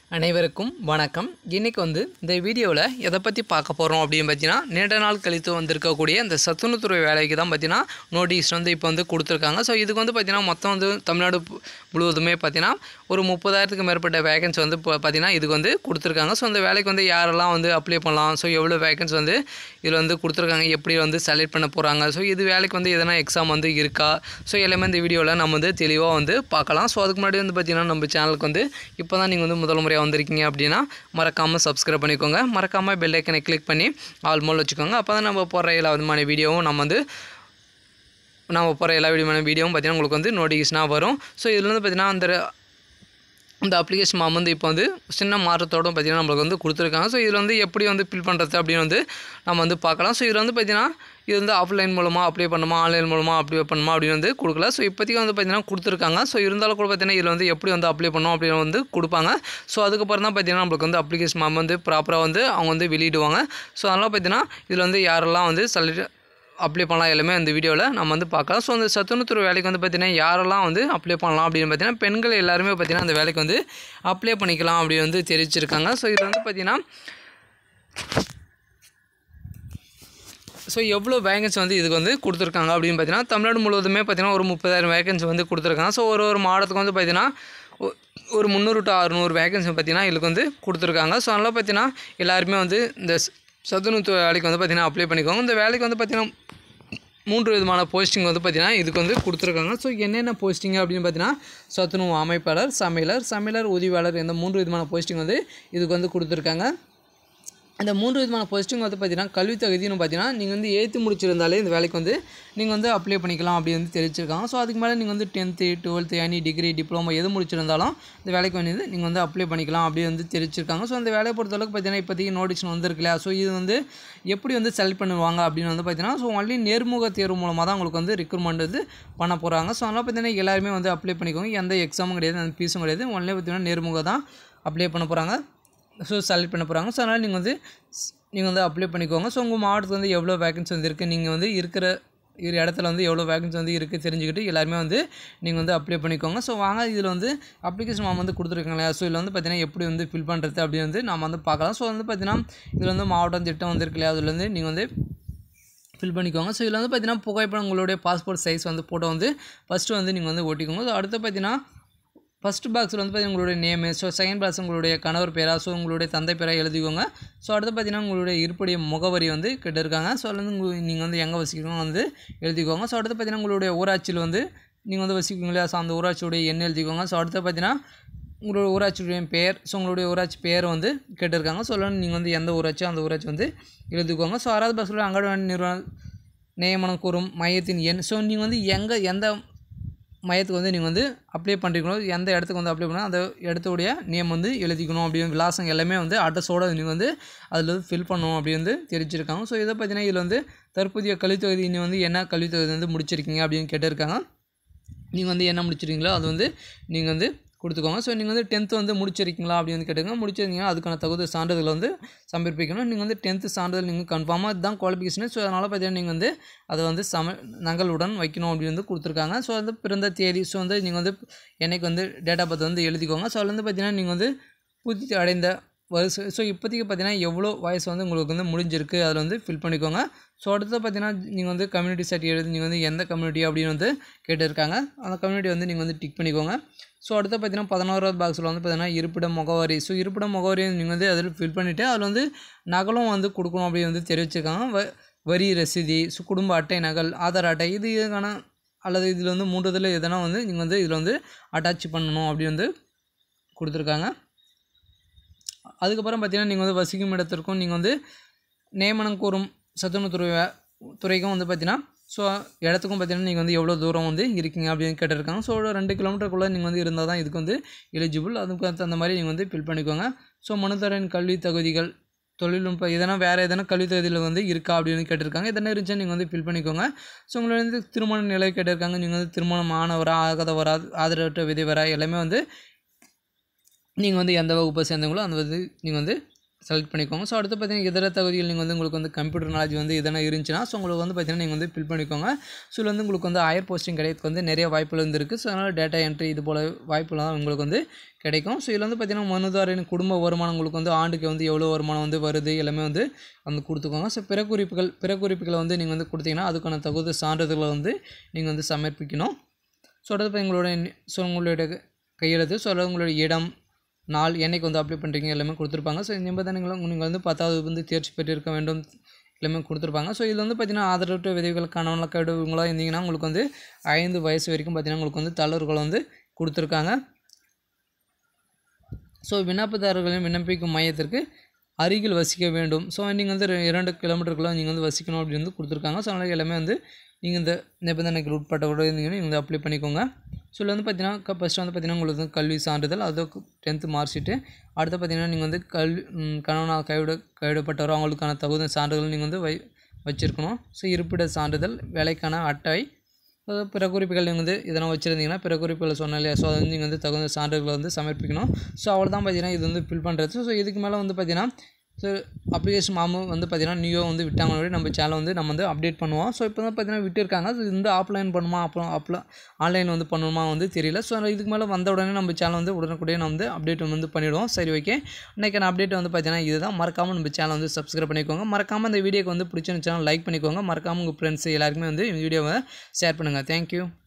அனைவருக்கும் வணக்கம் இன்றைக்கி வந்து இந்த வீடியோவில் எதை பற்றி பார்க்க போகிறோம் அப்படின்னு பார்த்தீங்கன்னா நீண்ட நாள் கழித்து வந்திருக்கக்கூடிய இந்த சத்துணவுத்துறை வேலைக்கு தான் பார்த்தீங்கன்னா நோட்டீஸ் வந்து இப்போ வந்து கொடுத்துருக்காங்க ஸோ இதுக்கு வந்து பார்த்தீங்கன்னா மொத்தம் வந்து தமிழ்நாடு பு- முழுவதுமே பார்த்தீங்கன்னா ஒரு முப்பதாயிரத்துக்கு மேற்பட்ட வேகன்சி வந்து இப்போ பார்த்தீங்கன்னா இதுக்கு வந்து கொடுத்துருக்காங்க ஸோ இந்த வேலைக்கு வந்து யாரெல்லாம் வந்து அப்ளை பண்ணலாம் ஸோ எவ்வளோ வேகன்சி வந்து இதில் வந்து கொடுத்துருக்காங்க எப்படி வந்து செலக்ட் பண்ண போகிறாங்க ஸோ இது வேலைக்கு வந்து எதனா எக்ஸாம் வந்து இருக்கா ஸோ எல்லாமே இந்த வீடியோவில் நம்ம வந்து தெளிவாக வந்து பார்க்கலாம் ஸோ அதுக்கு முன்னாடி வந்து பார்த்தீங்கன்னா நம்ம சேனலுக்கு வந்து இப்போ தான் நீங்கள் வந்து முதல் முறையாக வந்திருக்கீங்க அப்படின்னா மறக்காமல் சப்ஸ்கிரைப் பண்ணிக்கோங்க மறக்காமல் பெல் ஐக்கனை கிளிக் பண்ணி ஆல் மோல் வச்சுக்கோங்க அப்போ தான் நம்ம போடுற எல்லா விதமான வீடியோவும் நம்ம வந்து நம்ம போகிற எல்லா விதமான வீடியோவும் பார்த்தீங்கன்னா உங்களுக்கு வந்து நோட்டிஃபிகேஷனாக வரும் ஸோ இதில் வந்து பார்த்தீங்கன்னா அந்த இந்த அப்ளிகேஷன் ஃபார்ம் வந்து இப்போ வந்து சின்ன மாற்றத்தோட பார்த்தீங்கன்னா நம்மளுக்கு வந்து கொடுத்துருக்காங்க ஸோ இதில் வந்து எப்படி வந்து ஃபில் பண்ணுறது அப்படின்னு வந்து நம்ம வந்து பார்க்கலாம் ஸோ இதில் வந்து பார்த்தீங்கன்னா இது வந்து ஆஃப்லைன் மூலமாக அப்ளை பண்ணுமா ஆன்லைன் மூலமாக அப்ளை பண்ணுமா அப்படின்னு வந்து கொடுக்கல ஸோ இப்போதைக்கு வந்து பார்த்தீங்கன்னா கொடுத்துருக்காங்க ஸோ இருந்தாலும் கூட பார்த்தீங்கன்னா இதில் வந்து எப்படி வந்து அப்ளை பண்ணணும் அப்படின்னு வந்து கொடுப்பாங்க ஸோ அதுக்கப்புறம் தான் பார்த்தீங்கன்னா நம்மளுக்கு வந்து அப்ளிகேஷன் ஃபார்ம் வந்து ப்ராப்பராக வந்து அவங்க வந்து வெளியிடுவாங்க ஸோ அதனால் பார்த்தீங்கன்னா இதில் வந்து யாரெல்லாம் வந்து செலக்ட் அப்ளை பண்ணலாம் எல்லாமே அந்த வீடியோவில் நம்ம வந்து பார்க்கலாம் ஸோ அந்த சத்துணவுத்துறை வேலைக்கு வந்து பார்த்திங்கன்னா யாரெல்லாம் வந்து அப்ளை பண்ணலாம் அப்படின்னு பார்த்தீங்கன்னா பெண்கள் எல்லாருமே பார்த்திங்கன்னா அந்த வேலைக்கு வந்து அப்ளை பண்ணிக்கலாம் அப்படின்னு வந்து தெரிவிச்சிருக்காங்க ஸோ இதில் வந்து பார்த்திங்கன்னா ஸோ எவ்வளோ வேகன்சி வந்து இதுக்கு வந்து கொடுத்துருக்காங்க அப்படின்னு பார்த்தீங்கன்னா தமிழ்நாடு முழுவதுமே பார்த்தீங்கன்னா ஒரு முப்பதாயிரம் வேகன்சி வந்து கொடுத்துருக்காங்க ஸோ ஒரு ஒரு மாவட்டத்துக்கு வந்து பார்த்தீங்கன்னா ஒ- ஒரு முந்நூறு டு அறுநூறு வேகன்சி பார்த்தீங்கன்னா இதுக்கு வந்து கொடுத்துருக்காங்க ஸோ அதனால் பார்த்தீங்கன்னா எல்லாருமே வந்து இந்த ச- சத்துணவுத்துறை வேலைக்கு வந்து பார்த்தீங்கன்னா அப்ளை பண்ணிக்கோங்க இந்த வேலைக்கு வந்து பார்த்தீங்கன்னா மூன்று விதமான போஸ்டிங் வந்து பார்த்தீங்கன்னா இதுக்கு வந்து கொடுத்துருக்காங்க ஸோ என்னென்ன போஸ்டிங் அப்படின்னு பார்த்தீங்கன்னா சத்துணவு அமைப்பாளர் சமையலர் சமையலர் உதவியாளர் இந்த மூன்று விதமான போஸ்டிங் வந்து இதுக்கு வந்து கொடுத்துருக்காங்க அந்த மூன்று விதமான போஸ்டிங் வந்து பார்த்தீங்கன்னா கல்வி தகுதின்னு பார்த்தீங்கன்னா நீங்கள் வந்து எயித்து முடிச்சிருந்தாலே இந்த வேலைக்கு வந்து நீங்கள் வந்து அப்ளை பண்ணிக்கலாம் அப்படி வந்து தெரிவிச்சிருக்காங்க ஸோ அதுக்கு மேலே நீங்கள் வந்து tenth twelfth any degree diploma எது முடிச்சிருந்தாலும் இந்த வேலைக்கு வந்து நீங்கள் வந்து அப்ளை பண்ணிக்கலாம் அப்படி வந்து தெரிவிச்சிருக்காங்க ஸோ அந்த வேலையை பொறுத்தளவுக்கு பார்த்தீங்கன்னா இப்போதைக்கு நோட்டிஃபிகேஷன் வந்திருக்கு இல்லையா ஸோ இது வந்து எப்படி வந்து செலக்ட் பண்ணுவாங்க அப்படின்னு வந்து பார்த்தீங்கன்னா ஸோ ஒன்லி நேர்முக தேர்வு மூலமாக தான் உங்களுக்கு வந்து ரெக்ரூட்மெண்ட் வந்து பண்ண போகிறாங்க ஸோ அதனால் பார்த்தீங்கன்னா எல்லாருமே வந்து அப்ளை பண்ணிக்கோங்க எந்த எக்ஸாமும் கிடையாது அந்த ஃபீஸும் கிடையாது ஒன்லி பார்த்தீங்கன்னா நேர்முக தான் அப்ளை பண்ண போகிறாங்க ஸோ செலக்ட் பண்ண போகிறாங்க ஸோ அதனால் நீங்கள் வந்து நீங்கள் வந்து அப்ளை பண்ணிக்கோங்க ஸோ உங்கள் மாவட்டத்தில் வந்து எவ்வளோ வேகன்சி வந்து இருக்குது நீங்கள் வந்து இருக்கிற இரு இடத்துல வந்து எவ்வளோ வேகன்சி வந்து இருக்குது தெரிஞ்சுக்கிட்டு எல்லாருமே வந்து நீங்கள் வந்து அப்ளை பண்ணிக்கோங்க ஸோ வாங்க இதில் வந்து அப்ளிகேஷன் ஃபார்ம் வந்து கொடுத்துருக்காங்களா ஸோ இதில் வந்து பார்த்தீங்கன்னா எப்படி வந்து ஃபில் பண்ணுறது அப்படின்னு வந்து நம்ம வந்து பார்க்கலாம் ஸோ வந்து பார்த்தீங்கன்னா இதில் வந்து மாவட்டம் திட்டம் வந்திருக்கு இல்லையா அதில் வந்து நீங்கள் வந்து ஃபில் பண்ணிக்கோங்க ஸோ இதில் வந்து பார்த்தீங்கன்னா புகைப்படம் உங்களுடைய பாஸ்போர்ட் சைஸ் வந்து ஃபோட்டோ வந்து ஃபஸ்ட்டு வந்து நீங்கள் வந்து ஒட்டிக்கோங்க ஸோ அடுத்து பார்த்தீங்கன்னா ஃபஸ்ட் பாக்ஸில் வந்து பார்த்தீங்கன்னா உங்களுடைய நேமு ஸோ செகண்ட் பாக்ஸ் உங்களுடைய கணவர் பேரா ஸோ உங்களுடைய தந்தை பேரா எழுதிக்கோங்க ஸோ அடுத்து பார்த்தீங்கன்னா உங்களுடைய இருப்புடைய முகவரி வந்து கேட்டிருக்காங்க ஸோ அதில் வந்து உங்க- நீங்கள் வந்து எங்கே வசிக்கணும் வந்து எழுதிக்கோங்க ஸோ அடுத்து பார்த்தீங்கன்னா உங்களுடைய ஊராட்சியில் வந்து நீங்கள் வந்து வசிக்கீங்க இல்லையா ஸோ அந்த ஊராட்சியுடைய எண் எழுதிக்கோங்க ஸோ அடுத்து பார்த்தீங்கன்னா உங்களுடைய ஊராட்சியுடைய பெயர் ஸோ உங்களுடைய ஊராட்சி பெயர் வந்து கேட்டிருக்காங்க ஸோ அதில் நீங்கள் வந்து எந்த ஊராட்சியோ அந்த ஊராட்சி வந்து எழுதிக்கோங்க ஸோ ஆறாவது பாக்ஸில் அங்கன்வாடி நிறுவனம் நியமனம் கூறும் மையத்தின் எண் ஸோ நீங்கள் வந்து எங்கே எந்த மையத்துக்கு வந்து நீங்கள் வந்து அப்ளை பண்ணுறீங்களோ எந்த இடத்துக்கு வந்து அப்ளை பண்ணால் அந்த இடத்துடைய நேம் வந்து எழுதிக்கணும் அப்படின்னு விலாசம் எல்லாமே வந்து அட்ரஸோடு நீங்கள் வந்து அதில் வந்து ஃபில் பண்ணணும் அப்படி வந்து தெரிவிச்சிருக்காங்க ஸோ இதை பார்த்தீங்கன்னா இதில் வந்து தற்போதைய கல்வித்தொகுதி நீ வந்து என்ன கல்வித்தொகுதி வந்து முடிச்சிருக்கீங்க அப்படின்னு கேட்டிருக்காங்க நீங்கள் வந்து என்ன முடிச்சிருக்கீங்களோ அது வந்து நீங்கள் வந்து கொடுத்துக்கோங்க ஸோ நீங்கள் வந்து டென்த்து வந்து முடிச்சிருக்கீங்களா அப்படின்னு வந்து கேட்டுங்க முடிச்சிருந்தீங்கன்னா அதுக்கான தகுதி சான்றிதழ் வந்து சமர்ப்பிக்கணும் நீங்கள் வந்து டென்த்து சான்றிதழ் நீங்கள் கன்ஃபார்மாக இதுதான் குவாலிஃபிகேஷன் ஸோ அதனால் பார்த்தீங்கன்னா நீங்கள் வந்து அதை வந்து சம நகலுடன் வைக்கணும் அப்படின்னு வந்து கொடுத்துருக்காங்க ஸோ வந்து பிறந்த தேதி ஸோ வந்து நீங்கள் வந்து என்னைக்கு வந்து டேட் ஆஃப் பர்த் வந்து எழுதிக்கோங்க ஸோ அதில் வந்து பார்த்தீங்கன்னா நீங்கள் வந்து புதுச்சி அடைந்த வயசு ஸோ இப்போதைக்கு பார்த்தீங்கன்னா எவ்வளோ வயசு வந்து உங்களுக்கு வந்து முடிஞ்சிருக்கு அதில் வந்து ஃபில் பண்ணிக்கோங்க ஸோ அடுத்து பார்த்தீங்கன்னா நீங்கள் வந்து கம்யூனிட்டி சர்டிஃபிகேட் நீங்கள் வந்து எந்த கம்யூனிட்டி அப்படின்னு வந்து கேட்டிருக்காங்க அந்த கம்யூனிட்டி வந்து நீங்கள் வந்து டிக் பண்ணிக்கோங்க ஸோ அடுத்து பார்த்தீங்கன்னா பதினோராவது பாக்ஸில் வந்து பார்த்தீங்கன்னா இருப்பிட முகவரி ஸோ இருப்பிட முகவரி நீங்கள் வந்து அதில் ஃபில் பண்ணிவிட்டு அதில் வந்து நகலும் வந்து கொடுக்கணும் அப்படின்னு வந்து தெரிவிச்சிருக்காங்க வ வரி ரசீதி ஸோ குடும்ப அட்டை நகல் ஆதார் அட்டை இது இதுக்கான அல்லது இதில் வந்து மூன்று இதில் எதனா வந்து நீங்கள் வந்து இதில் வந்து அட்டாச் பண்ணணும் அப்படி வந்து கொடுத்துருக்காங்க அதுக்கப்புறம் பார்த்தீங்கன்னா நீங்கள் வந்து வசிக்கும் இடத்திற்கும் நீங்கள் வந்து நியமனம் கூறும் சத்துணவுத்துறை வே- துறைக்கும் வந்து பார்த்தீங்கன்னா ஸோ இடத்துக்கும் பார்த்தீங்கன்னா நீங்கள் வந்து எவ்வளோ தூரம் வந்து இருக்கீங்க அப்படின்னு கேட்டிருக்காங்க ஸோ ஒரு ரெண்டு கிலோமீட்டருக்குள்ளே நீங்கள் வந்து இருந்தால் தான் இதுக்கு வந்து எலிஜிபிள் அதுக்கு தகுந்த மாதிரி நீங்கள் வந்து ஃபில் பண்ணிக்கோங்க ஸோ மனுதரன் கல்வி தகுதிகள் தொழில்நுட்ப எதனா வேறு எதனா கல்வி தகுதியில் வந்து இருக்கா அப்படின்னு கேட்டிருக்காங்க எதனா இருந்துச்சுன்னா நீங்கள் வந்து ஃபில் பண்ணிக்கோங்க ஸோ உங்களை வந்து திருமண நிலை கேட்டிருக்காங்க நீங்கள் வந்து திருமணம் ஆனவரா ஆகாதவரா ஆதரவற்ற விதவரா எல்லாமே வந்து நீங்கள் வந்து எந்த வகுப்பை சேர்ந்தவங்களோ அந்த வந்து நீங்கள் வந்து செலக்ட் பண்ணிக்கோங்க ஸோ அடுத்து பார்த்தீங்கன்னா இதர தகுதிகள் நீங்கள் வந்து உங்களுக்கு வந்து கம்ப்யூட்டர் நாலேஜ் வந்து எதனா இருந்துச்சுன்னா ஸோ உங்களுக்கு வந்து பார்த்தீங்கன்னா நீங்கள் வந்து ஃபில் பண்ணிக்கோங்க ஸோ இதில் வந்து உங்களுக்கு வந்து ஹையர் போஸ்டிங் கிடைக்கிறதுக்கு வந்து நிறைய வாய்ப்புகள் வந்து இருக்குது ஸோ அதனால் டேட்டா என்ட்ரி இது போல் வாய்ப்புலாம் உங்களுக்கு வந்து கிடைக்கும் ஸோ இதில் வந்து பார்த்தீங்கன்னா மனுதாரின் குடும்ப வருமானம் உங்களுக்கு வந்து ஆண்டுக்கு வந்து எவ்வளோ வருமானம் வந்து வருது எல்லாமே வந்து வந்து கொடுத்துக்கோங்க ஸோ பிற குறிப்புகள் பிற குறிப்புகளை வந்து நீங்கள் வந்து கொடுத்தீங்கன்னா அதுக்கான தகுந்த சான்றிதழ்களை வந்து நீங்கள் வந்து சமர்ப்பிக்கணும் ஸோ அடுத்து பார்த்தீங்கன்னா உங்களோட ஸோ உங்களுடைய கையெழுத்து ஸோ அதாவது உங்களுடைய இடம் நாள் என்னைக்கு வந்து அப்ளை பண்ணுறீங்க எல்லாமே கொடுத்துருப்பாங்க ஸோ இந்த நிபந்தனைகளும் நீங்கள் வந்து பத்தாவது வந்து தேர்ச்சி பெற்றிருக்க வேண்டும் எல்லாமே கொடுத்துருப்பாங்க ஸோ இதில் வந்து பார்த்தீங்கன்னா ஆதரவற்ற விதவிகள் கணவன் கடுவங்களாக இருந்தீங்கன்னா உங்களுக்கு வந்து ஐந்து வயசு வரைக்கும் பார்த்தீங்கன்னா உங்களுக்கு வந்து தளர்வுகள் வந்து கொடுத்துருக்காங்க ஸோ விண்ணப்பதாரர்களின் விண்ணப்பிக்கும் மையத்திற்கு அருகில் வசிக்க வேண்டும் ஸோ நீங்கள் வந்து ரெ- இரண்டு கிலோமீட்டருக்குள்ளே நீங்கள் வந்து வசிக்கணும் அப்படின்னு வந்து கொடுத்துருக்காங்க ஸோ அதனால் எல்லாமே வந்து நீங்கள் இந்த நிபந்தனைக்கு உட்பட்டவரோட இருந்தீங்கன்னா நீங்கள் வந்து அப்ளை பண்ணிக்கோங்க ஸோ இதில் வந்து பார்த்தீங்கன்னா ஃபஸ்ட்டு வந்து பார்த்தீங்கன்னா உங்களுக்கு வந்து கல்வி சான்றிதழ் அது டென்த்து மார்க் ஷீட்டு அடுத்து பார்த்தீங்கன்னா நீங்கள் வந்து கல்வி ம், கணவனால் கைவிட கைவிடப்பட்டவரோ அவங்களுக்கான தகுந்த சான்றிதழ் நீங்கள் வந்து வை வச்சுருக்கணும் ஸோ இருப்பிட சான்றிதழ் வேலைக்கான அட்டை அது பிற குறிப்புகள் நீங்கள் வந்து இதெல்லாம் வச்சுருந்தீங்கன்னா பிற குறிப்புகளை சொன்னேன் இல்லையா ஸோ அது வந்து நீங்கள் வந்து தகுந்த சான்றுகளை வந்து சமர்ப்பிக்கணும் ஸோ அவ்வளோ தான் பார்த்தீங்கன்னா இது வந்து ஃபில் பண்ணுறது ஸோ இதுக்கு மேலே வந்து பார்த்தீங்கன்னா ஸோ அப்ளிகேஷன் மாமு வந்து பார்த்தீங்கன்னா நியூ வந்து விட்டாங்க முன்னாடி நம்ம சேனல் வந்து நம்ம வந்து அப்டேட் பண்ணுவோம் ஸோ இப்போ தான் பார்த்தீங்கன்னா விட்டுருக்காங்க ஸோ இந்த ஆஃப்லைன் பண்ணுமா அப்புறம் அப்ல ஆன்லைன் வந்து பண்ணுமா வந்து தெரியல ஸோ இதுக்கு மேலே வந்த உடனே நம்ம சேனல் வந்து உடனுக்குடனே நம்ம வந்து அப்டேட் வந்து பண்ணிவிடுவோம் சரி ஓகே இன்றைக்கான அப்டேட் வந்து பார்த்தீங்கன்னா இதுதான் மறக்காமல் நம்ம சேனல் வந்து சப்ஸ்கிரைப் பண்ணிக்கோங்க மறக்காமல் இந்த வீடியோக்கு வந்து பிடிச்சிருந்துச்சுன்னா லைக் பண்ணிக்கோங்க மறக்காமல் உங்கள் ஃப்ரெண்ட்ஸ் எல்லாருக்குமே வந்து இந்த வீடியோவை ஷேர் பண்ணுங்கள் தேங்க்யூ